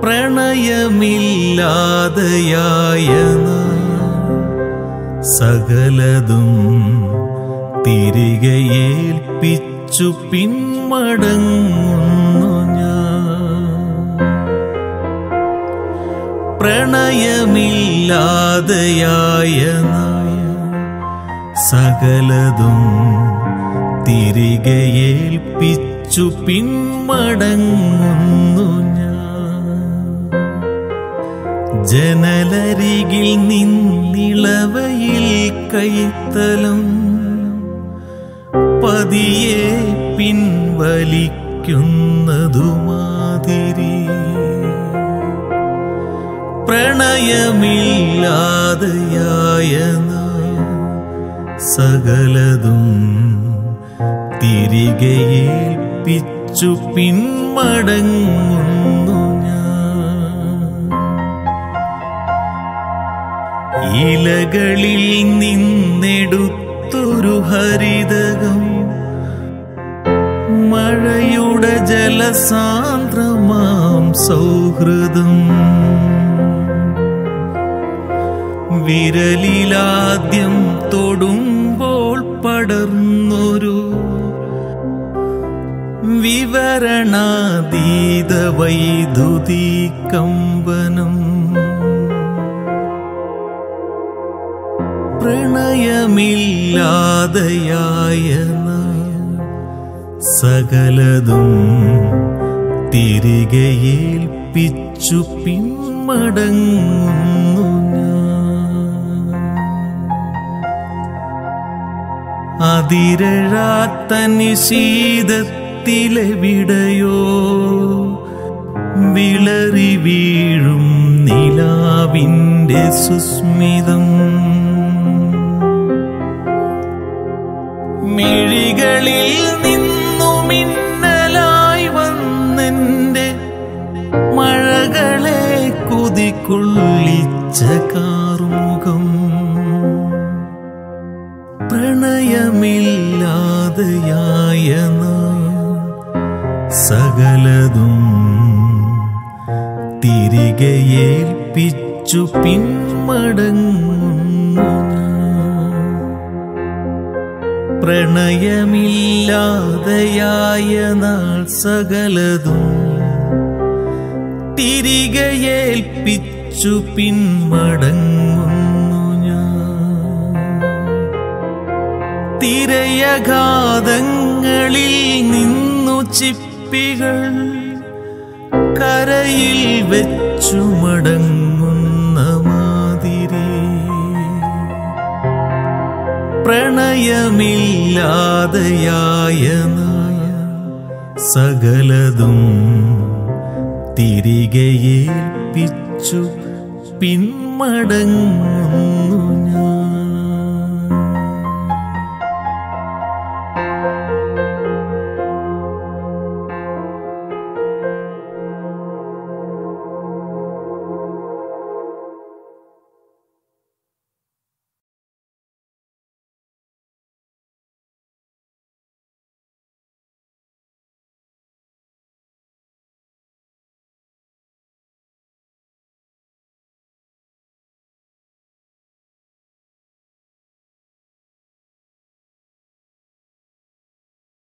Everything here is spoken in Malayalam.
പ്രണയമില്ലാതെയായ നാൾ സകലതും തിരികെ ഏൽപ്പിച്ചു പിന്മടങ്ങുന്നു ഞാൻ പ്രണയമില്ലാതെയായ നായ സകലതും തിരികെ ഏൽപ്പിച്ചു പിന്മടങ്ങുന്നു ഞാൻ ജനലരികിൽ നിന്നിളവയിൽ കൈത്തലം പതിയെ പിൻവലിക്കുന്നതുമാതിരി പ്രണയമില്ലാതെയായ നാം സകലതും തിരികെ ഏൽപ്പിച്ചു പിന്മടങ്ങുന്നു ഞാൻ ഇലകളിൽ നിന്നെടുത്തൊരു ഹരിതകം മഴയുടെ ജലസാന്ദ്രമാം സൗഹൃദം വിരലിലാദ്യം തൊടുമ്പോൾ പടർന്നൊരു വിവരണാതീത വൈദ്യുതി കമ്പനം പ്രണയമില്ലാതെയായ നാൾ സകലതും തിരികെ ഏൽപ്പിച്ചു പിന്മടങ്ങുന്നു ഞാൻ അതിരഴാത്ത നിശീതത്തിലെവിടെയോ വിളറി വീഴും നിലാവിൻ്റെ സുസ്മിതം മിഴികളിൽ നിന്നു മിന്നലായി വന്നെന്റെ മഴകളെ കുതിക്കൊള്ളിച്ച കാർമുഖം പ്രണയമില്ലാതെയായ നാം സകലതും തിരികെ ഏൽപ്പിച്ചു പിന്മടങ്ങുന്നു ഞാൻ. പ്രണയമില്ലാതെയായ നാൾ സകലതും തിരികെ ഏൽപ്പിച്ചു പിന്മടങ്ങുന്നു ഞാൻ തിരയഘാതങ്ങളിൽ നിന്നു ചിപ്പികൾ കരയിൽ വെച്ചു മടങ്ങുന്ന മാതിരി പ്രണയമില്ലാതെയായ നായ സകലതും തിരികെ ഏൽപ്പിച്ചു പിന്മടങ്ങുന്നു ഞാൻ